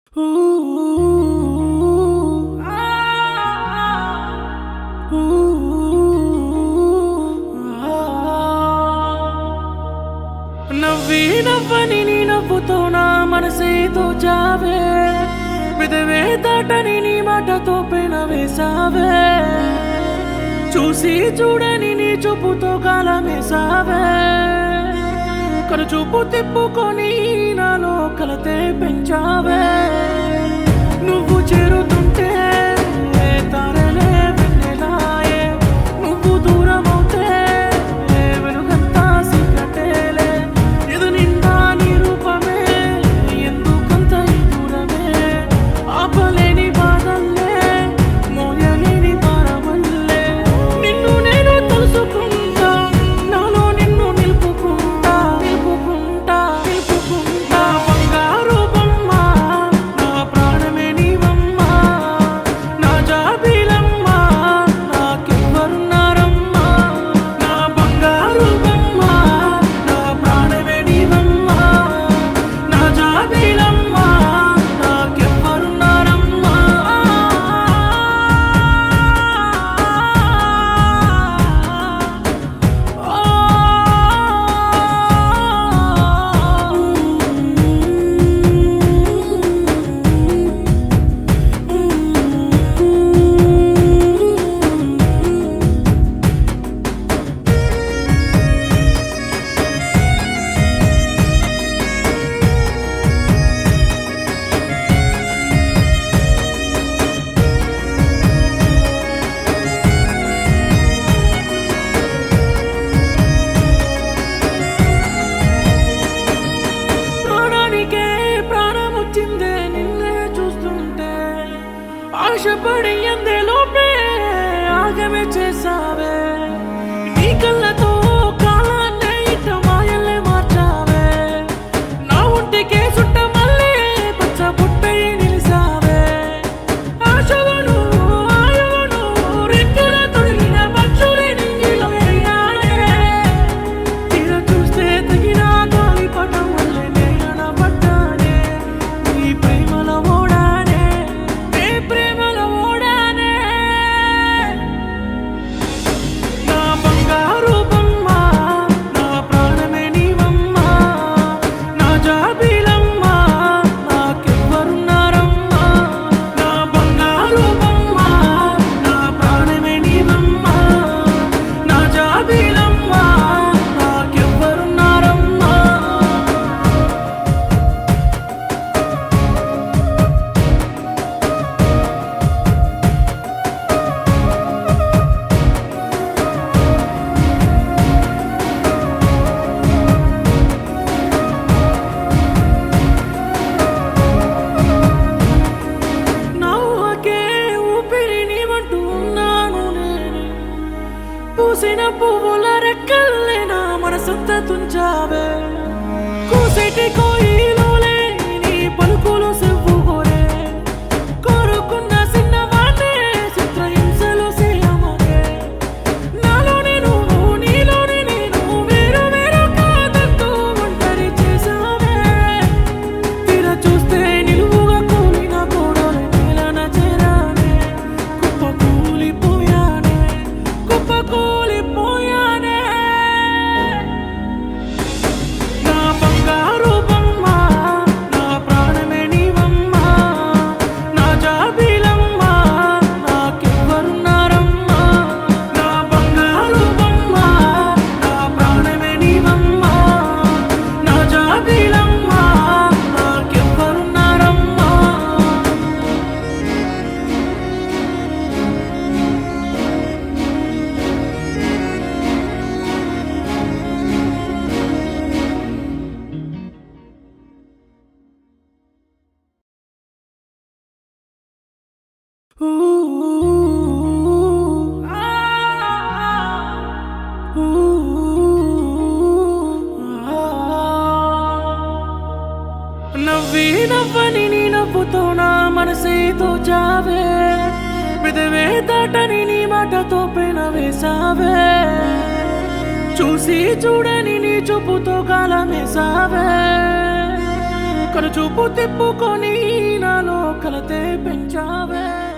నవ్వి నవ్వని నీ నవ్వుతో నా మనసేతో చావే పెదవే దాటని నీ మాటతో పెన వేసావే చూసి చూడని నీ చూపుతో కాలమేసావే కను చూపు తిప్పుకొని నాలో కలతే పెంచావే నువ్వు చేరుతుంటే తారలే వెన్నెలాయే నువ్వు దూరం అవుతే వెలుగంతా సీకటేలే ఎదు నిండా నీ రూపమే ఎందుకంత ఈ దూరమే ఆపలేని బాధల్లే మోయలేని భారమల్లే నిన్ను నేను తెలుసుకుంటా నాలో నిన్ను నిలుపుకుంటా నిలుపుకుంటా నిలుపుకుంటా బంగారు బొమ్మ నా ప్రాణమే నీవమ్మ నా జాబిలమ్మ నాకెవ్వరున్నారమ్మా నా బంగారు బొమ్మ నా ప్రాణమే నీవమ్మ నా జాబిలమ్మ నాకెవ్వరున్నారమ్మా ప్రాణానికే ప్రాణం వచ్చిందే నిన్నే చూస్తుంటే ఆశపడి ఎందేలోపే ఆగమే చేసావే నీ కళ్ళతో కాలాన్నే ఇట్ట మాయల్లే మార్చావే నా ఒంటికే సుట్ట మళ్ళీ పచ్చ పుట్టై నిలిసావే ఆశవను ఆయువును రెక్కల తొడిగిన పక్షులే నింగిలో ఎగిరాడే తీర చూస్తే తగిన గాలి పటం వల్లే నేన పడ్డానే నీ ప్రేమల ఓడానే నీ ప్రేమల ఓడానే నా బంగారు బొమ్మ నా ప్రాణమే నీవమ్మ నా జాబిలమ్మ నాకెవ్వరున్నారమ్మా నా బంగారు బొమ్మ నా ప్రాణమే నీవమ్మ నా జాబిలమ్మ నాకెవ్వరున్నారమ్మా నవ్వకే ఊపిరి నీవంటూ ఉన్నాను నేను పూసిన పువ్వుల రెక్కల్లే నా మనసంతా తుంచావే కూసేటి కోయిలోలే నీ పలుకులు సెవ్వుగోరే కోరుకున్న చిన్నవాణ్ణే చిత్రహింసలు చేయమగే నాలోనే నువ్వు నీలోనే నేను వేరు వేరు కాదంటూ ఒంటరి చేసావే తీర చూస్తే నిలువుగా కూలిన కోడలు నేలన చేరానే కుప్ప కూలిపోయానే కుప్ప కూలిపోయానే నా బంగారు బొమ్మ నా ప్రాణమే నీవమ్మ నా జాబిలమ్మ నాకెవ్వరున్నారమ్మా నా బంగారు బొమ్మ నా ప్రాణమే నీవమ్మ నా జాబిలమ్మ నాకెవ్వరున్నారమ్మా నవ్వి నవ్వని నీ నవ్వుతో నా మనసేతో చావే పెదవే దాటని నీ మాటతో పెన వేసావే చూసి చూడని నీ చూపుతో కాలమేసావే కను చూపు తిప్పుకొని నాలో కలతే పెంచావే